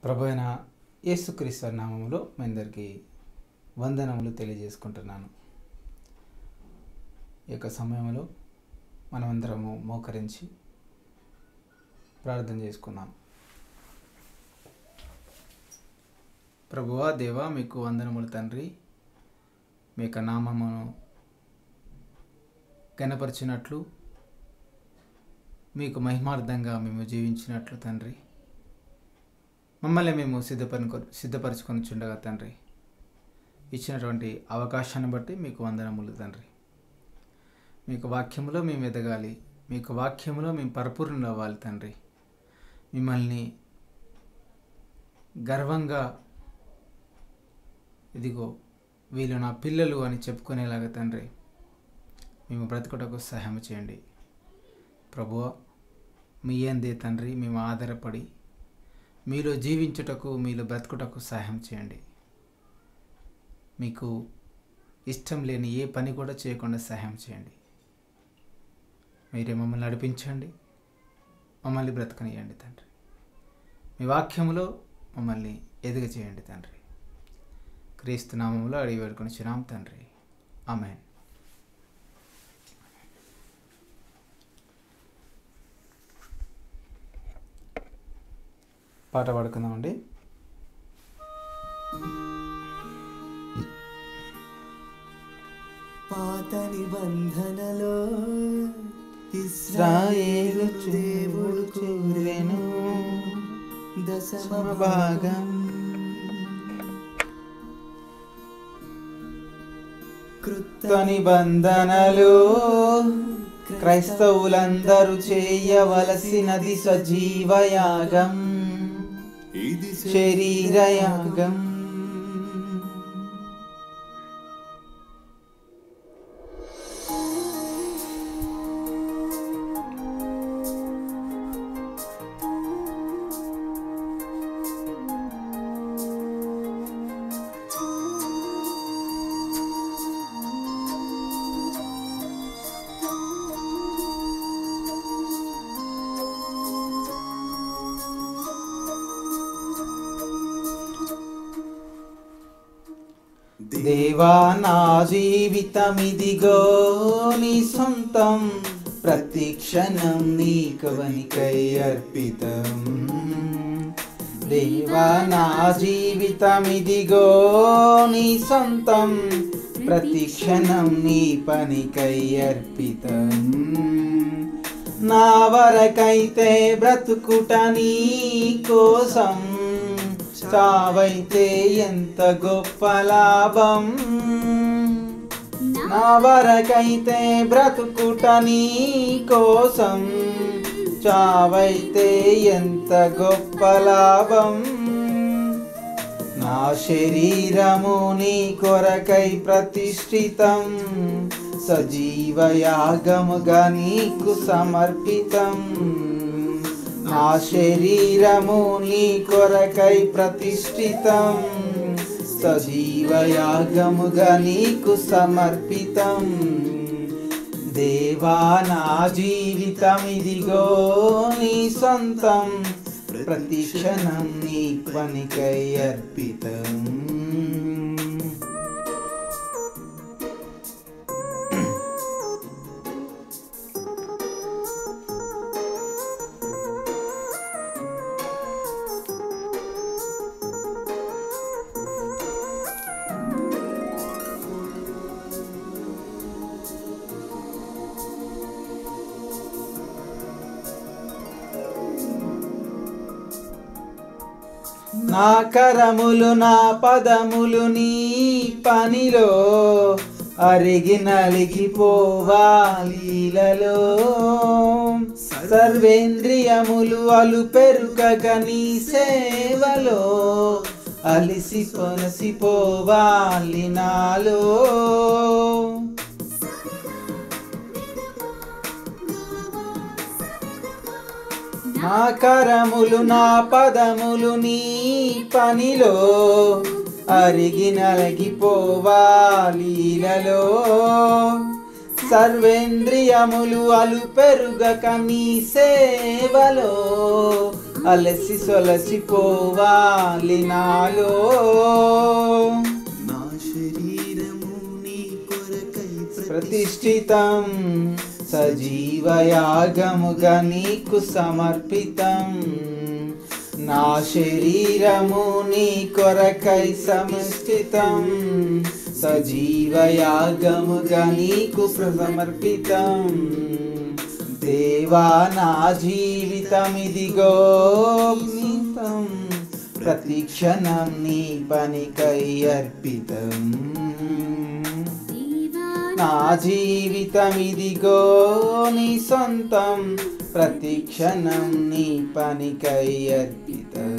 ప్రభు అయిన యేసుక్రీస్తు నామములో మీ అందరికీ వందనములు తెలియజేసుకుంటున్నాను ఈ యొక్క సమయంలో మనమందరము మోకరించి ప్రార్థన చేసుకుందాం ప్రభువా దేవా మీకు వందనములు తండ్రి మీ యొక్క నామమును గణపరిచినట్లు మీకు మహిమార్థంగా మేము జీవించినట్లు తండ్రి మమ్మల్ని మేము సిద్ధపరి సిద్ధపరచుకొని చుండగా తండ్రి ఇచ్చినటువంటి అవకాశాన్ని బట్టి మీకు వందనములు తండ్రి మీకు వాక్యములో మేము ఎదగాలి మీకు వాక్యములో మేము పరిపూర్ణులు అవ్వాలి తండ్రి మిమ్మల్ని గర్వంగా ఇదిగో వీళ్ళు నా పిల్లలు అని చెప్పుకునేలాగా తండ్రి మేము బ్రతుకుటకు సహాయం చేయండి ప్రభువ మీ అందే తండ్రి మేము ఆధారపడి మీలో జీవించుటకు మీలో బ్రతుకుటకు సహాయం చేయండి మీకు ఇష్టం లేని ఏ పని కూడా చేయకుండా సహాయం చేయండి మీరే మమ్మల్ని నడిపించండి మమ్మల్ని బ్రతకనియండి తండ్రి మీ వాక్యములో మమ్మల్ని ఎదుగ చేయండి తండ్రి క్రీస్తు నామంలో అడిగి వేడుకొని చిన్నాం తండ్రి ఆమెన్ పాట పాడుకుందామండి పాత నిబంధనలో ఇస్రాయేలు ఇస్రాయేలు దేవుడు చూరెను దశమ భాగం కృత నిబంధనలు క్రైస్తవులందరూ చేయవలసినది సజీవయాగం ఇది శరీరయాగం దేవా నా జీవితమిదిగో నీ సొంతం ప్రతి క్షణం నీ కవనికై అర్పితం దేవా నా జీవితమిదిగో నీ సొంతం ప్రతి క్షణం నీ పనికై అర్పితం నా వరకైతే బ్రతుకుట నీ కోసం చావైతే ఎంత గొప్ప లాభం నా వరకైతే బ్రతుకుట నీ కోసం చావైతే ఎంత గొప్ప లాభం నా శరీరము నీ కొరకై ప్రతిష్ఠితం సజీవయాగముగా నీకు సమర్పితం నా శరీరము నీ కొరకై ప్రతిష్ఠితం సజీవయాగముగా నీకు సమర్పితం దేవా నా జీవితం ఇదిగో నీ సొంతం ప్రతి క్షణం నీ పనికై అర్పితం నా కరములు నా పదములు నీ పనిలో అరిగి నలిగిపోవాలీలలో సర్వేంద్రియములు అలు పెరుకగ నీ సేవలో అలిసి పొనసిపోవాలి నాలో నా కరములు నా పదములు నీ పనిలో అరిగి నలగిపోవాలీలలో సర్వేంద్రియములు అలు పెరుగక నీ సేవలో అలసి సొలసిపోవాలి నాలో నా శరీరము నీ కొరకై ప్రతిష్ఠితం సజీవయాగముగా నీకు సమర్పితం నా శరీరము నీ కొరకై సమిష్టితం సజీవయాగముగా నీకు సమర్పితం దేవా నా జీవితం ఇదిగో నీతం. ప్రతి క్షణం నీ పనికై అర్పితం నా జీవితం ఇదిగో నీ సొంతం ప్రతి క్షణం నీ పనికై అర్పితం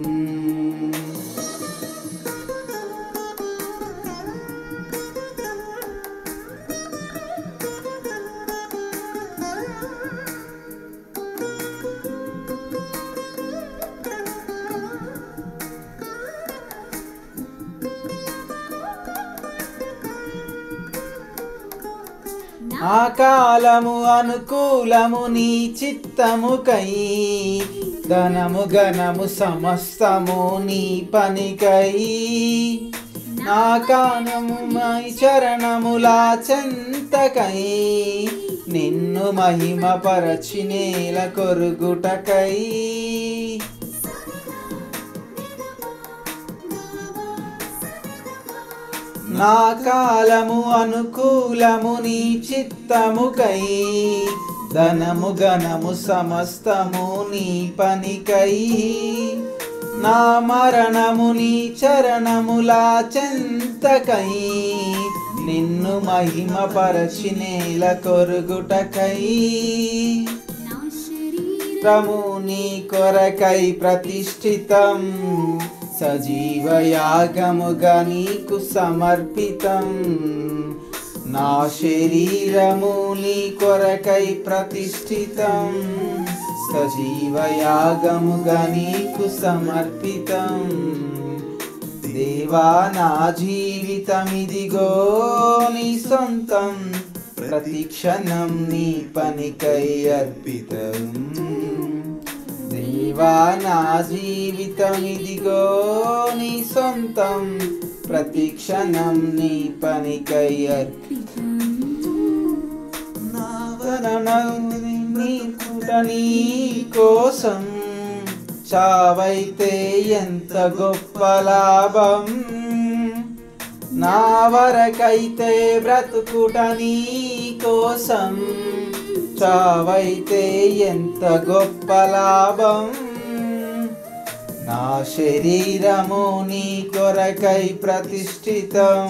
ఆ కాలము అనుకూలము నీ చిత్తముకై ధనము గణము సమస్తము నీ పనికై నా కానము మై చరణములా చెంతకై నిన్ను మహిమ పరచి నేల కొరుగుటకై నా కాలము అనుకూలము నీ చిత్తముకై ధనము గణము సమస్తము నీ పనికై నా మరణము నీ చరణములా చెంతకై నిన్ను మహిమ పరచి నేల కొరుగుటకై చిత్తము నీ కొరకై ప్రతిష్ఠితం సజీవయాగముగా నీకు సమర్పితం నా శరీరము నీ కొరకై ప్రతిష్ఠితం సజీవయాగముగా నీకు సమర్పితం దేవా నా జీవితం ఇదిగో నీ సొంతం ప్రతి క్షణం నీ పనికై అర్పితం దేవా నా జీవితం ఇదిగో నీ సొంతం ప్రతి క్షణం నీ పనికై అర్పితం నా వరణని నీ పుట నీ కోసం చావైతే ఎంత గొప్ప లాభం నా వరకైతే బ్రతుకుట నీ కోసం చావైతే ఎంత గొప్ప లాభం నా శరీరము నీ కొరకై ప్రతిష్ఠితం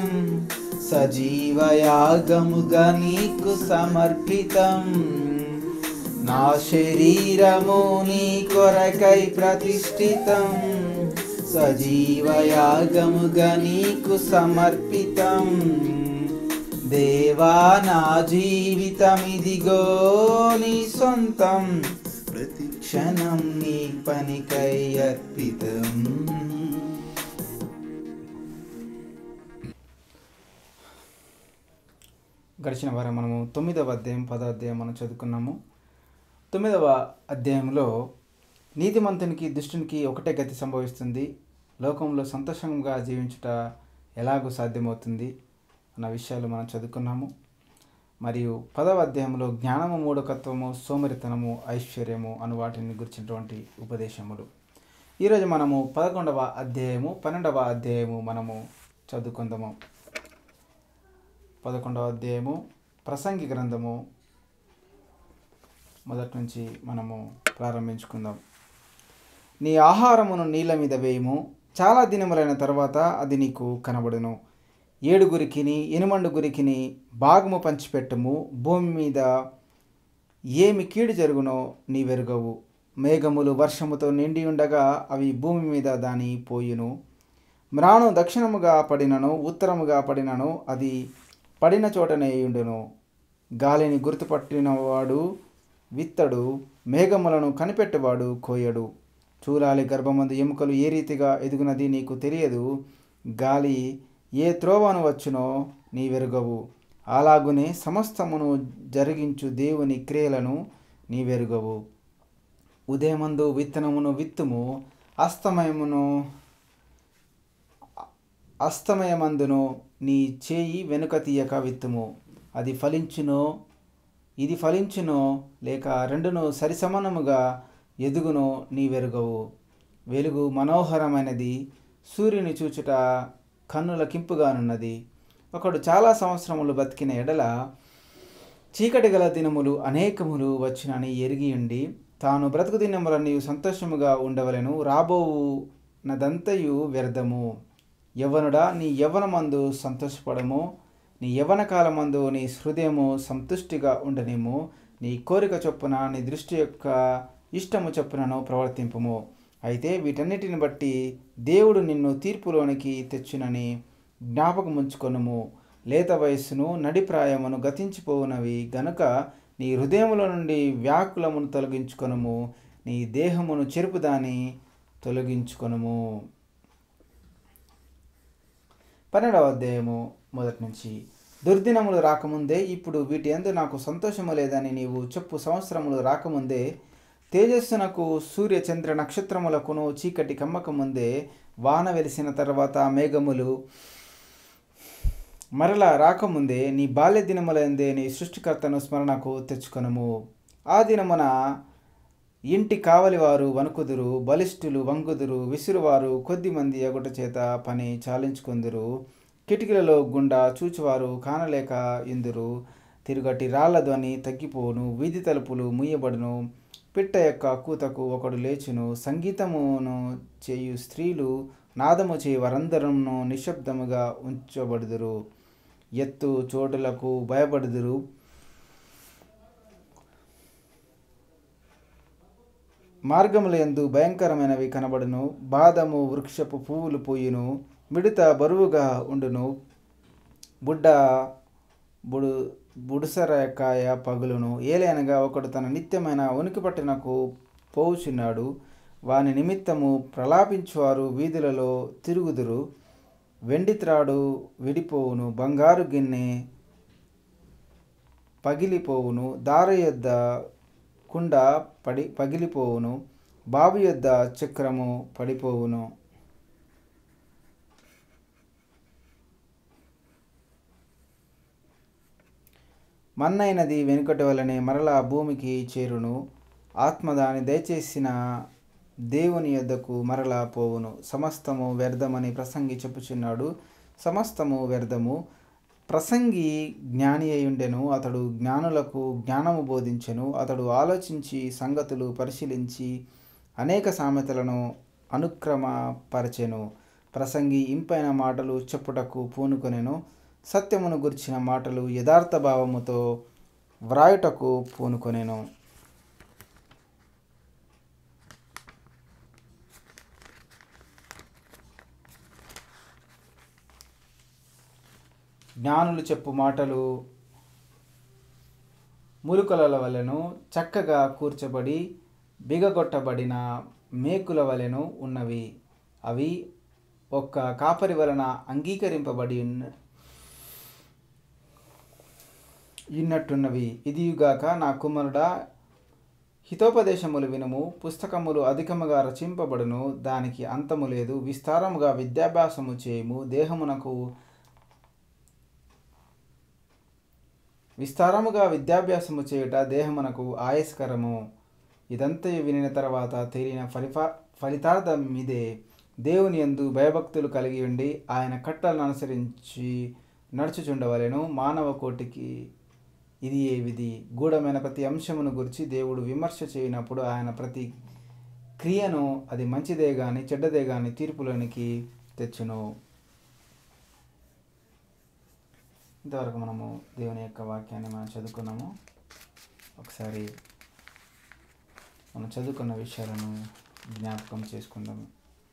సజీవయాగముగా నీకు సమర్పితం నా శరీరము నీ కొరకై ప్రతిష్ఠితం సజీవయాగముగా నీకు సమర్పితం దేవా నా జీవితం ఇదిగో నీ సొంతం ప్రతి క్షణం నీ పనికై అర్పితం గడిచిన వారం మనము తొమ్మిదవ అధ్యాయం పదో అధ్యాయం మనం చదువుకున్నాము తొమ్మిదవ అధ్యాయంలో నీతిమంతునికి దుష్టునికి ఒకటే గతి సంభవిస్తుంది లోకంలో సంతోషంగా జీవించుట ఎలాగో సాధ్యమవుతుంది అన్న విషయాలు మనం చదువుకున్నాము మరియు పదవ అధ్యాయంలో జ్ఞానము మూఢకత్వము సోమరితనము ఐశ్వర్యము అను వాటిని గురించినటువంటి ఉపదేశములు ఈరోజు మనము పదకొండవ అధ్యాయము పన్నెండవ అధ్యాయము మనము చదువుకుందాము పదకొండవ అధ్యాయము ప్రసంగి గ్రంథము మొదటి నుంచి మనము ప్రారంభించుకుందాం నీ ఆహారమును నీళ్ళ మీద వేయము చాలా దినములైన తర్వాత అది నీకు కనబడును ఏడుగురికిని ఎనుమండుగురికిని భాగము పంచిపెట్టము భూమి మీద ఏమి కీడు జరుగునో నీ వెరుగవు మేఘములు వర్షముతో నిండి ఉండగా అవి భూమి మీద దాని పోయును మ్రాను దక్షిణముగా పడినను ఉత్తరముగా పడినను అది పడిన చోటనే ఉండును గాలిని గుర్తుపట్టినవాడు విత్తడు మేఘములను కనిపెట్టువాడు కోయడు చూలాలి గర్భమందు ఎముకలు ఏ రీతిగా ఎదుగునది నీకు తెలియదు గాలి ఏ త్రోవను వచ్చునో నీ వెరుగవు అలాగునే సమస్తమును జరిగించు దేవుని క్రియలను నీ వెరుగవు ఉదయమందు విత్తనమును విత్తుము అస్తమయమును అస్తమయమందును నీ చేయి వెనుక తీయక విత్తుము అది ఫలించునో ఇది ఫలించునో లేక రెండును సరిసమానముగా ఎదుగునో నీ వెరుగవు వెలుగు మనోహరమైనది సూర్యుని చూచుట కన్నులకింపుగానున్నది ఒకడు చాలా సంవత్సరములు బతికిన ఎడల చీకటి గల దినములు అనేకములు వచ్చినని ఎరిగి ఉండి తాను బ్రతుకు దినములన్నీ సంతోషముగా ఉండవలెను రాబోవు నదంతయు వ్యర్థము యవ్వనుడా నీ యవ్వనమందు సంతోషపడము నీ యవ్వన కాలమందు నీ హృదయము సంతుష్టిగా ఉండనేమో నీ కోరిక చొప్పున నీ దృష్టి యొక్క ఇష్టము చొప్పునను ప్రవర్తింపుము అయితే వీటన్నిటిని బట్టి దేవుడు నిన్ను తీర్పులోనికి తెచ్చునని జ్ఞాపకముంచుకొనుము లేత వయస్సును నడిప్రాయమును గతించిపోవునవి గనుక నీ హృదయములో నుండి వ్యాకులమును తొలగించుకొనుము నీ దేహమును చెరుపుదాని తొలగించుకొనుము పన్నెండవ అధ్యాయము మొదటి నుంచి దుర్దినములు రాకముందే ఇప్పుడు వీటి ఎందు నాకు సంతోషము లేదని నీవు చెప్పు సంవత్సరములు రాకముందే తేజస్సునకు సూర్య చంద్ర నక్షత్రములకును చీకటి కమ్మకముందే వాన వెలిసిన తర్వాత మేఘములు మరలా రాకముందే నీ బాల్య దినములందే నీ సృష్టికర్తను స్మరణకు తెచ్చుకొనుము ఆ దినమున ఇంటి కావలివారు వణుకుదురు బలిష్ఠులు వంగుదురు విసురువారు కొద్దిమంది ఎగుట చేత పని చాలించుకుందురు కిటికీలలో గుండా చూచువారు కానలేక ఇందురు తిరుగటి రాళ్ల ధ్వని తగ్గిపోవును వీధి తలుపులు మూయబడును పిట్ట యొక్క కూతకు ఒకడు లేచును సంగీతమును చేయు స్త్రీలు నాదము చేయి వారందరూ నిశ్శబ్దముగా ఉంచబడుదురు ఎత్తు చోటులకు భయపడుదురు మార్గముల యందు భయంకరమైనవి కనబడును బాదము వృక్షపు పువ్వులు పూయును మిడత బరువుగా ఉండును బుడ్డ బుడు బుడుసరకాయ పగులును ఏలైనగా ఒకడు తన నిత్యమైన ఉనికి పట్టినకు పోవుచున్నాడు వాని నిమిత్తము ప్రలాపించువారు వీధులలో తిరుగుదురు వెండి త్రాడు విడిపోవును బంగారు గిన్నె పగిలిపోవును దారి యొద్ద కుండ పడి పగిలిపోవును బావి యొద్ద చక్రము పడిపోవును మన్నైనది వెనుకటి వలనే మరలా భూమికి చేరును ఆత్మ దాని దయచేసిన దేవుని యొద్దకు మరలా పోవును సమస్తము వ్యర్థమని ప్రసంగి చెప్పుచున్నాడు సమస్తము వ్యర్థము ప్రసంగి జ్ఞాని అయ్యుండెను అతడు జ్ఞానులకు జ్ఞానము బోధించెను అతడు ఆలోచించి సంగతులు పరిశీలించి అనేక సామెతలను అనుక్రమపరచెను ప్రసంగి ఇంపైన మాటలు చెప్పుటకు పూనుకొనెను సత్యమును గుర్చిన మాటలు యథార్థ భావముతో వ్రాయుటకు పూనుకొనెను జ్ఞానులు చెప్పు మాటలు ములుకల వలెను చక్కగా కూర్చబడి బిగగొట్టబడిన మేకుల వలెను ఉన్నవి అవి ఒక్క కాపరి వలన అంగీకరింపబడి ఉన్న- ఇన్నట్టున్నవి ఇదియుగాక నా కుమారుడా హితోపదేశములు వినుము పుస్తకములు అధికముగా రచింపబడును దానికి అంతము లేదు విస్తారముగా విద్యాభ్యాసము చేయము దేహమునకు విస్తారముగా విద్యాభ్యాసము చేయుట దేహమునకు ఆయస్కరము ఇదంతయు వినిన తర్వాత తేలిన ఫలిఫా ఫలితార్థం ఇదే దేవుని యందు భయభక్తులు కలిగి ఉండి ఆయన కట్టలను అనుసరించి నడుచుచుండవలెను మానవ కోటికి ఇది ఏ విధి గూఢమైన ప్రతి అంశమును గురించి దేవుడు విమర్శ చేయనప్పుడు ఆయన ప్రతి క్రియను అది మంచిదే గాని చెడ్డదే గాని తీర్పులోనికి తెచ్చును ఇంతవరకు మనము దేవుని యొక్క వాక్యాన్ని మనం చదువుకున్నాము ఒకసారి మనం చదువుకున్న విషయాలను జ్ఞాపకం చేసుకుందాము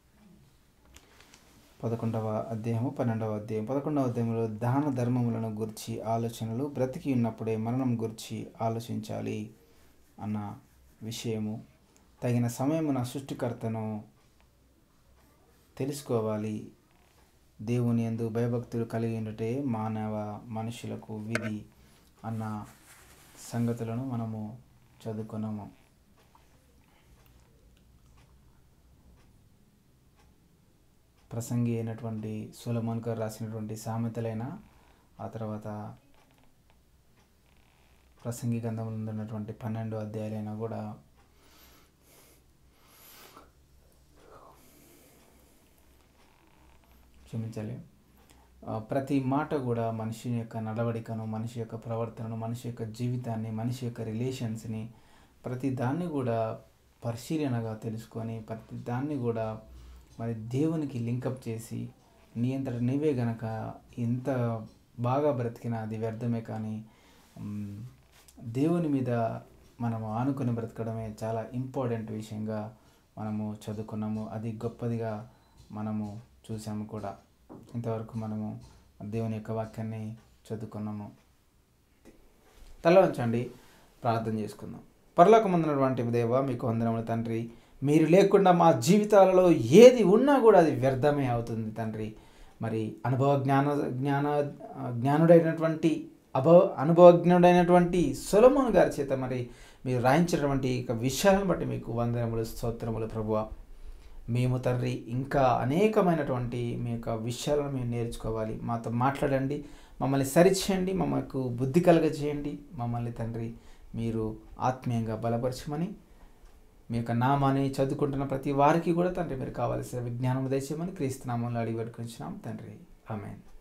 పదకొండవ అధ్యాయము పన్నెండవ అధ్యాయం పదకొండవ అధ్యాయంలో దాన ధర్మములను గురించి ఆలోచనలు బ్రతికి ఉన్నప్పుడే మరణం గురించి ఆలోచించాలి అన్న విషయము తగిన సమయమున సృష్టికర్తను తెలుసుకోవాలి దేవుని యందు భయభక్తులు కలిగి ఉండటే మానవ మనుషులకు విధి అన్న సంగతులను మనము చదువుకున్నాము ప్రసంగి అయినటువంటి సోలమోన్ గారు రాసినటువంటి సామెతలైన ఆ తర్వాత ప్రసంగి గంధంలో ఉన్నటువంటి పన్నెండు అధ్యాయాలైనా కూడా క్షమించాలి ఆ, ప్రతి మాట కూడా మనిషి యొక్క నడవడికను మనిషి యొక్క ప్రవర్తనను మనిషి యొక్క జీవితాన్ని మనిషి యొక్క రిలేషన్స్ని ప్రతి దాన్ని కూడా పరిశీలనగా తెలుసుకొని ప్రతి దాన్ని కూడా మరి దేవునికి లింకప్ చేసి నీ అంతట నీవే గనక ఎంత బాగా బ్రతికినా అది వ్యర్థమే కానీ మ్, దేవుని మీద మనము ఆనుకొని బ్రతకడమే చాలా ఇంపార్టెంట్ విషయంగా మనము చదువుకున్నాము అది గొప్పదిగా మనము చూసాము కూడా ఇంతవరకు మనము దేవుని యొక్క వాక్యాన్ని చదువుకున్నాము తల వంచండి ప్రార్థన చేసుకుందాం పరలోకమందున్నటువంటి దేవ మీకు వందనములు తండ్రి మీరు లేకుండా మా జీవితాలలో ఏది ఉన్నా కూడా అది వ్యర్థమే అవుతుంది తండ్రి మరి అనుభవ జ్ఞాన జ్ఞాన జ్ఞానుడైనటువంటి అభవ అనుభవజ్ఞుడైనటువంటి సొలమోన్ గారి చేత మరి మీరు రాయించినటువంటి ఇక విషయాలను బట్టి మీకు వందనములు స్తోత్రములు ప్రభువ మేము తండ్రి ఇంకా అనేకమైనటువంటి మీ యొక్క విషయాలను మేము నేర్చుకోవాలి మాతో మాట్లాడండి మమ్మల్ని సరిచేయండి మమ్మకు బుద్ధి కలగజేయండి మమ్మల్ని తండ్రి మీరు ఆత్మీయంగా బలపరచమని మీ యొక్క నామాన్ని చదువుకుంటున్న ప్రతి వారికి కూడా తండ్రి మీరు కావాల్సిన విజ్ఞానం దయచేయమని క్రీస్తునామంలో అడిగి పెట్టుకుంటున్నాం తండ్రి ఆమెన్